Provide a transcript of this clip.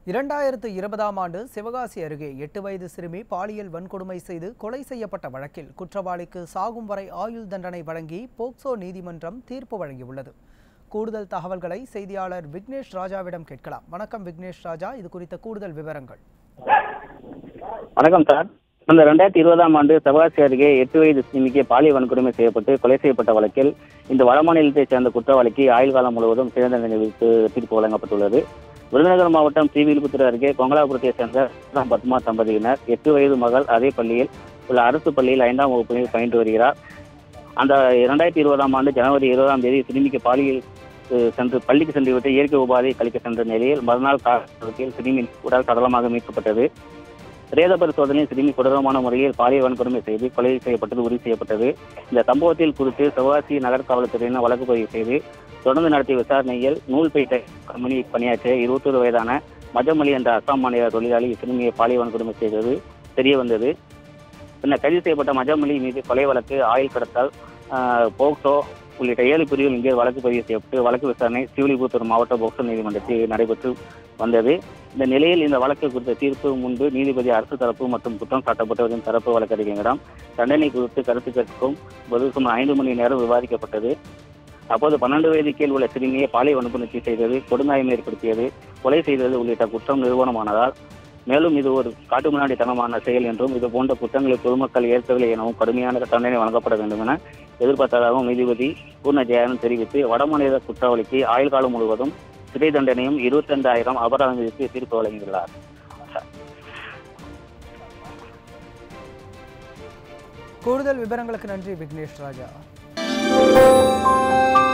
இரண்டாயிரத்து இருபதாம் ஆண்டு சிவகாசி அருகே எட்டு வயது சிறுமி பாலியல் வன்கொடுமை செய்து கொலை செய்யப்பட்ட வழக்கில் குற்றவாளிக்கு சாகும் வரை ஆயுள் தண்டனை வழங்கி போக்சோ நீதிமன்றம் தீர்ப்பு வழங்கியுள்ளது கூடுதல் தகவல்களை செய்தியாளர் விக்னேஷ் ராஜாவிடம் கேட்கலாம் வணக்கம் விக்னேஷ் ராஜா இது குறித்த கூடுதல் விவரங்கள் வணக்கம் சார் கடந்த ரெண்டாயிரத்தி இருபதாம் ஆண்டு சிவகாசி அருகே எட்டு வயது சிறுமிக்கு பாலியல் வன்கொடுமை செய்யப்பட்டு கொலை செய்யப்பட்ட வழக்கில் இந்த வடமாநிலத்தைச் சேர்ந்த குற்றவாளிக்கு ஆயுள் காலம் முழுவதும் சிறந்த தண்டனை விதித்து தீர்ப்பு வழங்கப்பட்டுள்ளது விருதுநகர் மாவட்டம் ஸ்ரீவில்லிபுத்தூர் அருகே கொங்கலாபுரத்தைச் சேர்ந்த ராம் பத்மா தம்பதியினர் எட்டு வயது மகள் அதே பள்ளியில் உள்ள அரசு பள்ளியில் ஐந்தாம் வகுப்பில் பயின்று வருகிறார் அந்த இரண்டாயிரத்தி இருபதாம் ஆண்டு ஜனவரி இருபதாம் தேதி சிறுமிக்கு பாலியல் அஹ், சென்று பள்ளிக்கு சென்று விட்டு இயற்கை உபாதை கழிக்க சென்ற நிலையில் மறுநாள் காலத்தில் சிறுமியின் உடல் சடலமாக மீட்கப்பட்டது பிரேத பரிசோதனையில் சிறுமி கொடூரமான முறையில் பாலியல் வன்கொடுமை செய்து கொலை செய்யப்பட்டது உறுதி செய்யப்பட்டது இந்த சம்பவத்தில் குறித்து சிவகாசி நகர் காவல்துறையினர் வழக்கு பதிவு செய்து தொடர்ந்து நடத்திய விசாரணையில் நூல்பேட்டை கம்பெனி பணியாற்றிய இருபத்தொரு வயதான மஜமலி என்ற அசாம் மாநில தொழிலாளி சிறுமியை பாலியல் வன்கொடுமை செய்தது தெரிய வந்தது பின்னர் கைது செய்யப்பட்ட மஜமலி மீது கொலை வழக்கு ஆயுள் கடத்தல் ஆஹ், போக்சோ உள்ளிட்ட ஏழு பிரிவுகள் இங்கே வழக்கு பதிவு செய்யப்பட்டு வழக்கு விசாரணை சிவிலிபுத்தூர் மாவட்ட போக்சோ நீதிமன்றத்தில் நடைபெற்று வந்தது இந்த நிலையில் இந்த வழக்கு குறித்த தீர்ப்பு முன்பு நீதிபதி அரசு தரப்பு மற்றும் குற்றம் சாட்டப்பட்டவரின் தரப்பு வழக்கறிஞரிடம் தண்டனை குறித்து கருத்து கேட்கும் போது சுமார் ஐந்து மணி நேரம் விவாதிக்கப்பட்டது அப்போது பன்னெண்டு வயது கீழ் உள்ள சிறுமியை பாலியல் வன்புணர்ச்சி செய்தது கொடுங்காயம் ஏற்படுத்தியது கொலை செய்தது உள்ளிட்ட குற்றம் நிறுவனமானதால் மேலும் இது ஒரு காட்டுமிராண்டித்தனமான செயல் என்றும் இது போன்ற குற்றங்களை பொதுமக்கள் ஏற்கவில்லை எனவும் கடுமையான தண்டனை வழங்கப்பட வேண்டும் என எதிர்பார்த்ததாகவும் நீதிபதி பூர்ண ஜெயானந்த் தெரிவித்து வடமாநில குற்றவாளிக்கு ஆயுள் காலம் முழுவதும் சிறை தண்டனையும் இருபத்தி ரெண்டாயிரம் அபராதம் விதித்து தீர்ப்பு வழங்கியுள்ளார் கூடுதல் விவரங்களுக்கு நன்றி விக்னேஷ் ராஜா